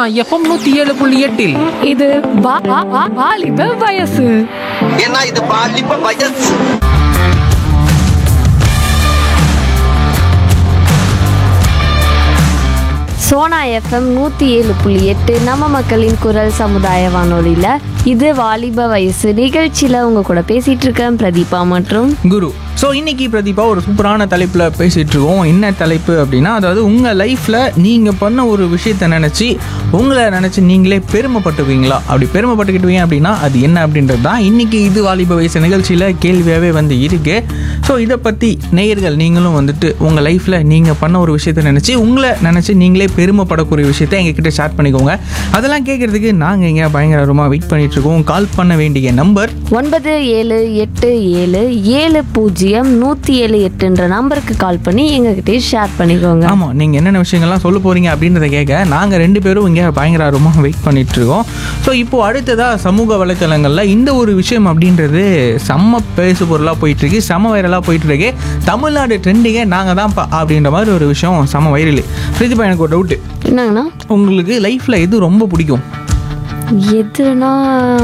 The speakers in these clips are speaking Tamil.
சோனா எஃப்எம் நூத்தி ஏழு புள்ளி எட்டில் இது வா- வா- வா- வாலிப வயசு ஏன்னா இது பாலிப்ப வயசு சோனா எஃப்எம் நூற்றி ஏழு புள்ளி எட்டு நம்ம மக்களின் குரல் சமுதாய வானொலியில் இது வாலிப வயசு நிகழ்ச்சியில் உங்கள் கூட பேசிகிட்டு இருக்கேன் பிரதீபா மற்றும் குரு ஸோ இன்னைக்கு பிரதீபா ஒரு சூப்பரான தலைப்பில் பேசிகிட்டு இருக்கோம் என்ன தலைப்பு அப்படின்னா அதாவது உங்கள் லைஃப்பில் நீங்கள் பண்ண ஒரு விஷயத்தை நினச்சி உங்களை நினச்சி நீங்களே பெருமைப்பட்டுக்குவீங்களா அப்படி பெருமைப்பட்டுக்கிட்டுவீங்க அப்படின்னா அது என்ன அப்படின்றது தான் இன்னைக்கு இது வாலிப வயசு நிகழ்ச்சியில் கேள்வியாகவே வந்து இருக்கு ஸோ இதை பற்றி நேயர்கள் நீங்களும் வந்துட்டு உங்கள் லைஃப்பில் நீங்கள் பண்ண ஒரு விஷயத்தை நினச்சி உங்களை நினச்சி நீங்களே பெருமைப்படக்கூடிய விஷயத்தை எங்ககிட்ட ஷேர் பண்ணிக்கோங்க அதெல்லாம் கேட்குறதுக்கு நாங்கள் இங்கே பயங்கரமாக வெயிட் பண்ணிட்டு இருக்கோம் கால் பண்ண வேண்டிய நம்பர் ஒன்பது ஏழு எட்டு ஏழு ஏழு பூஜ்ஜியம் நூற்றி ஏழு எட்டுன்ற நம்பருக்கு கால் பண்ணி எங்ககிட்டயே ஷேர் பண்ணிக்கோங்க ஆமாம் நீங்கள் என்னென்ன விஷயங்கள்லாம் சொல்ல போகிறீங்க அப்படின்றத கேட்க நாங்கள் ரெண்டு பேரும் இங்கே பயங்கர ஆர்வமாக வெயிட் பண்ணிட்டு இருக்கோம் ஸோ இப்போது அடுத்ததாக சமூக வலைத்தளங்களில் இந்த ஒரு விஷயம் அப்படின்றது செம்ம பேசு பொருளாக போயிட்டுருக்கு செம்ம வைரலாக போயிட்டுருக்கு தமிழ்நாடு ட்ரெண்டிங்கே நாங்கள் தான்ப்பா அப்படின்ற மாதிரி ஒரு விஷயம் செம்ம வைரல் பிரதிபா எனக்கு ஒரு டவுட்டு என்னங்கண்ணா உங்களுக்கு லைஃப்பில் எது ரொம்ப பிடிக்கும் எதுனா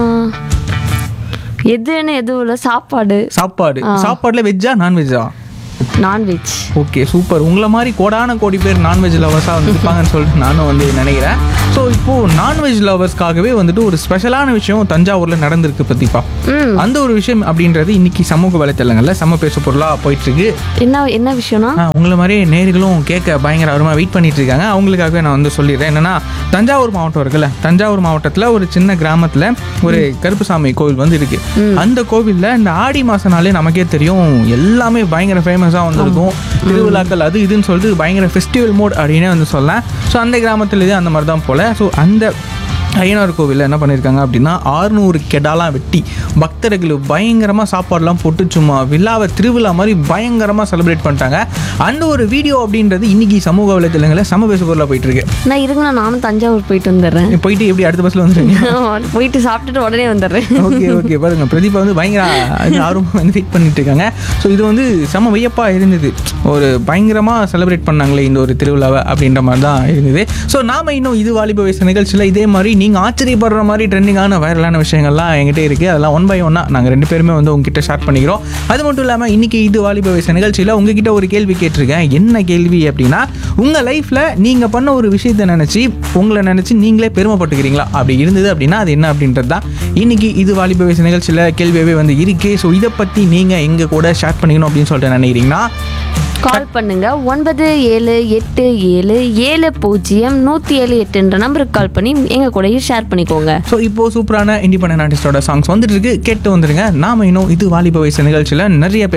எதுன்னு எதுவும் இல்லை சாப்பாடு சாப்பாடு சாப்பாடில் வெஜ்ஜா நான்வெஜ்ஜா நான்வெஜ் ஓகே சூப்பர் உங்களை மாதிரி கோடான கோடி பேர் நான்வெஜ் லவர்ஸாக வந்து இருப்பாங்கன்னு சொல்லிட்டு நானும் வந்து நினைக்கிறேன் ஸோ இப்போது நான்வெஜ் லவர்ஸ்க்காகவே வந்துட்டு ஒரு ஸ்பெஷலான விஷயம் தஞ்சாவூரில் நடந்திருக்கு பத்திப்பா அந்த ஒரு விஷயம் அப்படின்றது இன்னைக்கு சமூக வலைத்தளங்களில் செம்ம பேச பொருளாக போயிட்டுருக்கு என்ன என்ன விஷயம்னா ஆ, உங்களை மாதிரியே நேர்களும் கேட்க பயங்கர அருமா வெயிட் பண்ணிட்டு இருக்காங்க அவங்களுக்காகவே நான் வந்து சொல்லிடுறேன் என்னன்னா தஞ்சாவூர் மாவட்டம் இருக்குல்ல தஞ்சாவூர் மாவட்டத்தில் ஒரு சின்ன கிராமத்தில் ஒரு கருப்புசாமி கோவில் வந்து இருக்கு அந்த கோவிலில் இந்த ஆடி மாசம்னாலே நமக்கே தெரியும் எல்லாமே பயங்கர ஃபேமஸாக வந்திருக்கும் திருவிழாக்கள் அது இதுன்னு சொல்லிட்டு பயங்கர ஃபெஸ்டிவல் மோட் அப்படின்னே வந்து சொல்லலாம் ஸோ அந்த கிராமத்தில் இது அந்த மாதிரி தான் போல ஸோ அந்த ஐயனார் கோவிலில் என்ன பண்ணியிருக்காங்க அப்படின்னா ஆறுநூறு கெடாலாம் வெட்டி பக்தர்கள் பயங்கரமாக சாப்பாடுலாம் போட்டு சும்மா விழாவை திருவிழா மாதிரி பயங்கரமாக செலிப்ரேட் பண்ணிட்டாங்க அந்த ஒரு வீடியோ அப்படின்றது இன்னைக்கு சமூக வலைத்தளங்களில் சம பேச பொருளாக போயிட்டு இருக்கு நான் இருங்கண்ணா நானும் தஞ்சாவூர் போயிட்டு வந்துடுறேன் நீ போயிட்டு எப்படி அடுத்த பஸ்ஸில் வந்துருங்க போயிட்டு சாப்பிட்டுட்டு உடனே வந்துடுறேன் ஓகே ஓகே பாருங்க பிரதீபா வந்து பயங்கர இது ஆர்வமாக வந்து வெயிட் பண்ணிட்டு இருக்காங்க ஸோ இது வந்து செம வியப்பாக இருந்தது ஒரு பயங்கரமாக செலிப்ரேட் பண்ணாங்களே இந்த ஒரு திருவிழாவை அப்படின்ற மாதிரி தான் இருந்தது ஸோ நாம இன்னும் இது வாலிப வயசு நிகழ்ச்சியில் இதே மாதிரி நீங்கள் ஆச்சரியப்படுற மாதிரி ட்ரெண்டிங்கான வைரலான விஷயங்கள்லாம் என்கிட்ட இருக்குது அதெல்லாம் ஒன் பை ஒன்னாக நாங்கள் ரெண்டு பேருமே வந்து உங்ககிட்ட ஷேர் பண்ணிக்கிறோம் அது மட்டும் இல்லாமல் இன்னைக்கு இது வாலிப வயசு நிகழ்ச்சியில் உங்ககிட்ட ஒரு கேள்வி கேட்டிருக்கேன் என்ன கேள்வி அப்படின்னா உங்கள் லைஃப்பில் நீங்கள் பண்ண ஒரு விஷயத்தை நினச்சி உங்களை நினச்சி நீங்களே பெருமைப்பட்டுக்கிறீங்களா அப்படி இருந்தது அப்படின்னா அது என்ன அப்படின்றது தான் இன்னைக்கு இது வாலிப வயசு நிகழ்ச்சியில் கேள்வியாகவே வந்து இருக்கு ஸோ இதை பற்றி நீங்கள் எங்கள் கூட ஷேர் பண்ணிக்கணும் அப்படின்னு சொல்லிட்டு நினைக்கிறீங்கன்னா கால் பண்ணுங்க ஒன்பது ஏழு எட்டு ஏழு ஏழு பூஜ்ஜியம் நூற்றி ஏழு எட்டுன்ற நம்பருக்கு கால் பண்ணி எங்கள் கூடயும் ஷேர் பண்ணிக்கோங்க ஸோ இப்போ சூப்பரான இண்டிபெண்டன்ட் ஆர்டிஸ்டோட சாங்ஸ் வந்துட்டு இருக்கு கேட்டு வந்துருங்க நாம இன்னும் இது வாலிப வயசு நிகழ்ச்சியில் நிறைய பேர்